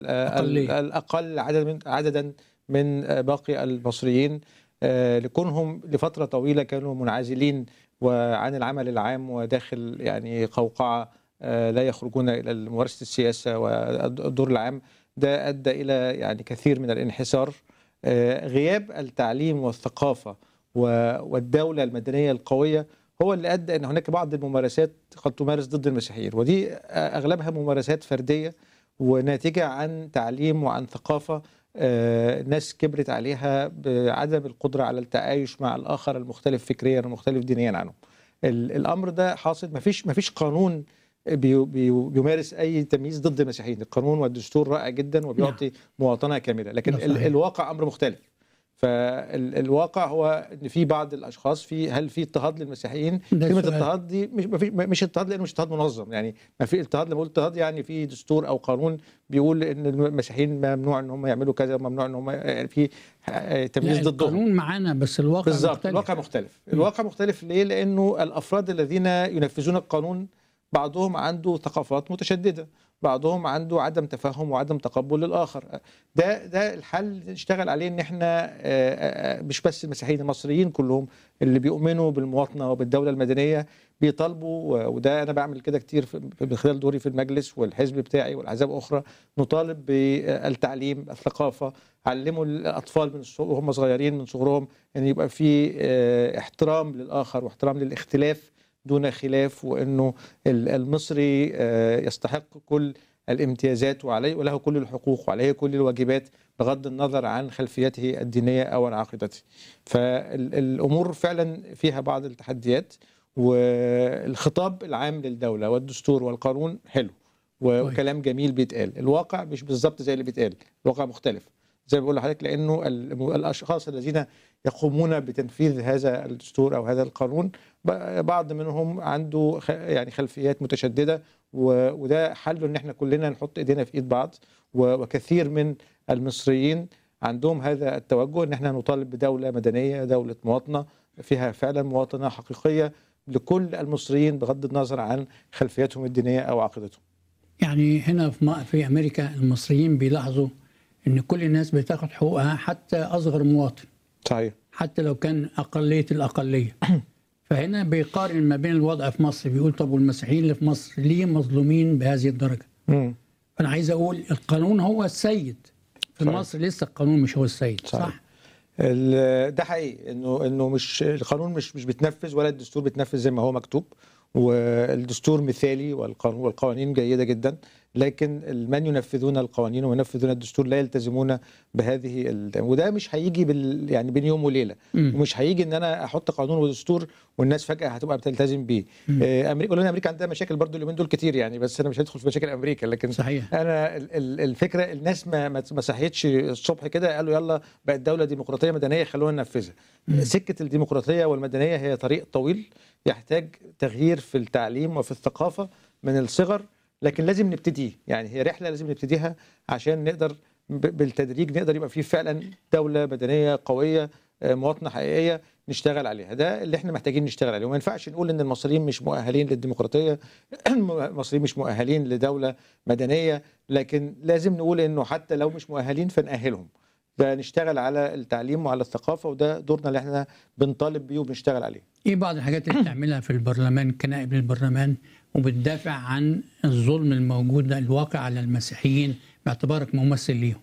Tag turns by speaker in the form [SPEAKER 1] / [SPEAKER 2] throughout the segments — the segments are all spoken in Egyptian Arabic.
[SPEAKER 1] أقلية.
[SPEAKER 2] الأقل عدد من عددا من باقي المصريين آه، لكونهم لفترة طويلة كانوا منعزلين وعن العمل العام وداخل يعني قوقعة آه، لا يخرجون إلى ممارسة السياسة والدور العام ده أدى إلى يعني كثير من الانحسار آه، غياب التعليم والثقافة و- والدولة المدنية القوية هو اللي أدى أن هناك بعض الممارسات قد تمارس ضد المسيحيين ودي أغلبها ممارسات فردية وناتجة عن تعليم وعن ثقافة آه، ناس كبرت عليها بعدم القدرة على التعايش مع الآخر المختلف فكريا والمختلف دينيا عنهم ال- الأمر ده حاصل مفيش مفيش قانون بي- بي- بيمارس أي تمييز ضد المسيحيين القانون والدستور رائع جدا وبيعطي مواطنة كاملة لكن
[SPEAKER 1] ده
[SPEAKER 2] ال-
[SPEAKER 1] صحيح.
[SPEAKER 2] الواقع أمر مختلف فالواقع هو ان في بعض الاشخاص في هل في اضطهاد للمسيحيين
[SPEAKER 1] ده
[SPEAKER 2] كلمه
[SPEAKER 1] سؤال.
[SPEAKER 2] اضطهاد دي مش ما في مش اضطهاد لانه مش اضطهاد منظم يعني ما في اضطهاد لما اقول اضطهاد يعني في دستور او قانون بيقول ان المسيحيين ممنوع ان هم يعملوا كذا وممنوع ان هم يعني في آه، تمييز
[SPEAKER 1] لا
[SPEAKER 2] ضدهم
[SPEAKER 1] القانون معانا بس الواقع
[SPEAKER 2] بالظبط
[SPEAKER 1] مختلف.
[SPEAKER 2] الواقع مختلف الواقع مختلف ليه لانه الافراد الذين ينفذون القانون بعضهم عنده ثقافات متشدده بعضهم عنده عدم تفهم وعدم تقبل للاخر ده ده الحل نشتغل عليه ان احنا آه، آه، مش بس المسيحيين المصريين كلهم اللي بيؤمنوا بالمواطنه وبالدوله المدنيه بيطالبوا و- وده انا بعمل كده كتير في- في- من خلال دوري في المجلس والحزب بتاعي والاحزاب اخرى نطالب بالتعليم الثقافه علموا الاطفال من الصغ- وهم صغيرين من صغرهم ان يبقى في آه، احترام للاخر واحترام للاختلاف دون خلاف وانه ال- المصري آه، يستحق كل الامتيازات وعليه وله كل الحقوق وعليه كل الواجبات بغض النظر عن خلفيته الدينيه او عن عقيدته. فالامور فعلا فيها بعض التحديات والخطاب العام للدوله والدستور والقانون حلو و-
[SPEAKER 1] كويس.
[SPEAKER 2] وكلام جميل بيتقال، الواقع مش بالظبط زي اللي بيتقال، الواقع مختلف. زي ما بقول لحضرتك لانه ال- الاشخاص الذين يقومون بتنفيذ هذا الدستور او هذا القانون ب- بعض منهم عنده خ- يعني خلفيات متشدده و- وده حله ان احنا كلنا نحط ايدينا في ايد بعض و- وكثير من المصريين عندهم هذا التوجه ان احنا نطالب بدوله مدنيه دوله مواطنه فيها فعلا مواطنه حقيقيه لكل المصريين بغض النظر عن خلفياتهم الدينيه او عقيدتهم
[SPEAKER 1] يعني هنا في م- في امريكا المصريين بيلاحظوا ان كل الناس بتاخد حقوقها حتى اصغر مواطن
[SPEAKER 2] صحيح
[SPEAKER 1] حتى لو كان اقليه الاقليه فهنا بيقارن ما بين الوضع في مصر بيقول طب والمسيحيين اللي في مصر ليه مظلومين بهذه الدرجه
[SPEAKER 2] مم.
[SPEAKER 1] فانا عايز اقول القانون هو السيد في
[SPEAKER 2] صحيح.
[SPEAKER 1] مصر لسه القانون مش هو السيد
[SPEAKER 2] صحيح.
[SPEAKER 1] صح
[SPEAKER 2] ال- ده حقيقي انه انه مش القانون مش مش بيتنفذ ولا الدستور بيتنفذ زي ما هو مكتوب والدستور مثالي والقانون والقوانين جيده جدا لكن من ينفذون القوانين وينفذون الدستور لا يلتزمون بهذه ال... وده مش هيجي بال... يعني بين يوم وليله
[SPEAKER 1] مم.
[SPEAKER 2] ومش هيجي ان انا احط قانون ودستور والناس فجاه هتبقى بتلتزم بيه آه، امريكا ولان امريكا عندها مشاكل برضو اليومين دول كتير يعني بس انا مش هدخل في مشاكل امريكا لكن
[SPEAKER 1] صحيح
[SPEAKER 2] انا ال- ال- الفكره الناس ما ما ما صحيتش الصبح كده قالوا يلا بقت دوله ديمقراطيه مدنيه خلونا ننفذها سكه الديمقراطيه والمدنيه هي طريق طويل يحتاج تغيير في التعليم وفي الثقافه من الصغر لكن لازم نبتدي يعني هي رحله لازم نبتديها عشان نقدر ب- بالتدريج نقدر يبقى في فعلا دوله مدنيه قويه آه، مواطنه حقيقيه نشتغل عليها ده اللي احنا محتاجين نشتغل عليه وما ينفعش نقول ان المصريين مش مؤهلين للديمقراطيه المصريين مش مؤهلين لدوله مدنيه لكن لازم نقول انه حتى لو مش مؤهلين فنأهلهم ده نشتغل على التعليم وعلى الثقافه وده دورنا اللي احنا بنطالب بيه وبنشتغل عليه
[SPEAKER 1] ايه بعض الحاجات اللي بتعملها في البرلمان كنائب للبرلمان وبتدافع عن الظلم الموجود ده الواقع على المسيحيين باعتبارك ممثل ليهم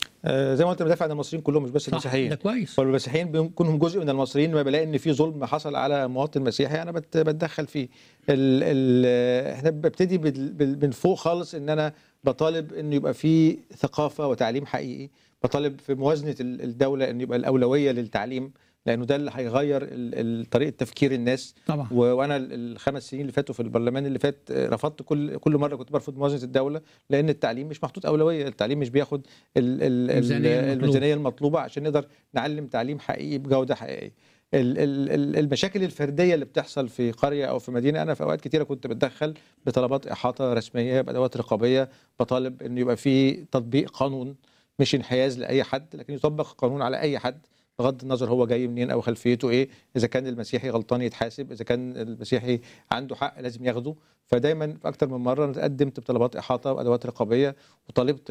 [SPEAKER 2] آه زي ما قلت بدافع عن المصريين كلهم مش بس
[SPEAKER 1] صح
[SPEAKER 2] المسيحيين
[SPEAKER 1] ده كويس
[SPEAKER 2] والمسيحيين بيكونوا جزء من المصريين لما بلاقي ان في ظلم حصل على مواطن مسيحي انا بت- بتدخل فيه ال ال احنا ببتدي بال- بال- من فوق خالص ان انا بطالب انه يبقى في ثقافه وتعليم حقيقي بطالب في موازنه ال- الدوله ان يبقى الاولويه للتعليم لانه ده اللي هيغير ال- ال- طريقه تفكير الناس
[SPEAKER 1] طبعا
[SPEAKER 2] و- وانا ال- الخمس سنين اللي فاتوا في البرلمان اللي فات آه، رفضت كل كل مره كنت برفض موازنه الدوله لان التعليم مش محطوط اولويه التعليم مش بياخد ال- ال-
[SPEAKER 1] الميزانية
[SPEAKER 2] ال-
[SPEAKER 1] المطلوبة.
[SPEAKER 2] الميزانيه المطلوبه عشان نقدر نعلم تعليم حقيقي بجوده حقيقيه ال- ال- ال- المشاكل الفرديه اللي بتحصل في قريه او في مدينه انا في اوقات كتيره كنت بتدخل بطلبات احاطه رسميه بادوات رقابيه بطالب انه يبقى في تطبيق قانون مش انحياز لاي حد لكن يطبق قانون على اي حد بغض النظر هو جاي منين او خلفيته ايه اذا كان المسيحي غلطان يتحاسب اذا كان المسيحي عنده حق لازم ياخده فدايما في اكتر من مره أنا قدمت بطلبات احاطه وادوات رقابيه وطالبت